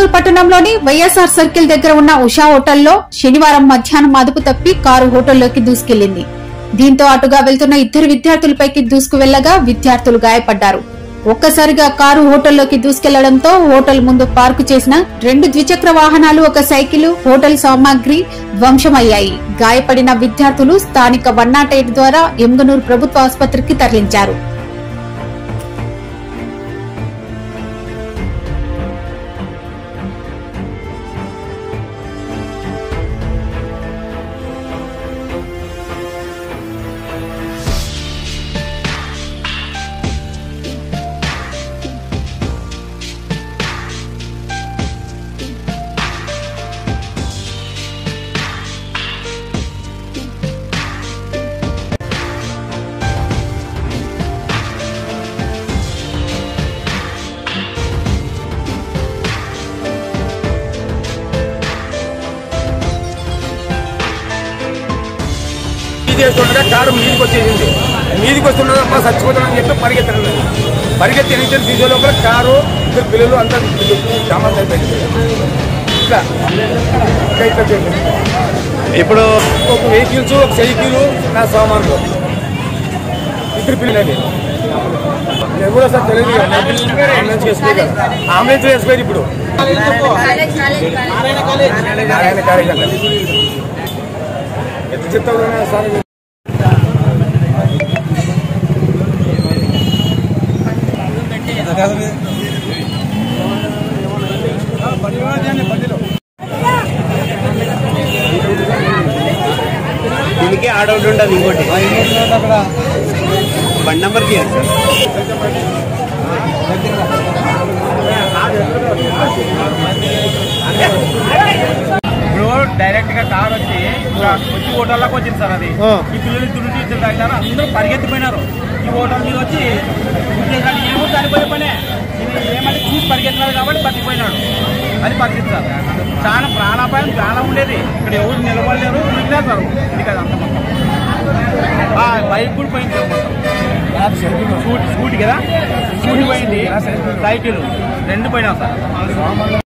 కర్నూలు పట్టణంలోని వైఎస్ఆర్ సర్కిల్ దగ్గర ఉన్న ఉషా హోటల్లో శనివారం మధ్యాహ్నం అదుపు తప్పి కారు హోటల్లోకి దూసుకెళ్లింది దీంతో అటుగా వెళ్తున్న ఇద్దరు విద్యార్థులపైకి దూసుకు వెళ్లగా విద్యార్థులు గాయపడ్డారు ఒక్కసారిగా కారు హోటల్లోకి దూసుకెళ్లడంతో హోటల్ ముందు పార్కు చేసిన రెండు ద్విచక్ర వాహనాలు ఒక సైకిల్ హోటల్ సామాగ్రి ధ్వంసమయ్యాయి గాయపడిన విద్యార్థులు స్థానిక వన్ నాట్ ఎయిట్ ద్వారా ఎమ్గనూరు ప్రభుత్వ ఆసుపత్రికి తరలించారు ఇది చేస్తుండగా కారు మీదికి వచ్చేసింది మీదికి వస్తున్నది అమ్మ చచ్చిపోతానని చెప్పి పరిగెత్తాను పరిగెత్తి ఎన్నికలు తీసే లోపల కారు ఇద్దరు పిల్లలు అంతా జమాత్ అయిపోయింది ఇట్లా ఇంకా ఇట్లా చేసింది. ఇప్పుడు ఒక వెహికల్స్ ఒక సైకిల్ నా సామాన్లు ఇద్దరు పిల్లలు నేను కూడా సార్ తెలియదు కదా. అంబులెన్స్ వేసుకోయి కదా అంబులెన్స్ వేసుకోయి ఇప్పుడు నారాయణ కాలేజ్ అంట ఎంత చెప్తావు సార్ దీనికి ఆడౌట్ ఉండదు ఇంకోటి బండి నెంబర్ తీయండి సార్ ఇప్పుడు డైరెక్ట్ గా కార్ వచ్చి ఇలా వచ్చి హోటల్లోకి వచ్చింది సార్ అది ఈ పిల్లలు ఇద్దరు నుంచి ఇద్దరు తాగినారు అందరూ పరిగెత్తిపోయినారు ఈ హోటల్ మీద వచ్చి గుద్దేశాడు. ఏమో చనిపోయే పనే ఇది ఏమంటే చూసి పరిగెత్తినారు కాబట్టి బతికిపోయినాడు అది పరిస్థితి సార్ చాలా ప్రాణాపాయం చాలా ఉండేది ఇక్కడ ఎవరు నిలబడలేరు ఉరికినారు సార్ ఇది కదా అంత మొత్తం ఆ, బైక్ కూడా పోయింది సార్ మొత్తం స్కూటీ స్కూటీ కదా స్కూటీ పోయింది సైకిల్ రెండు పోయినావు సార్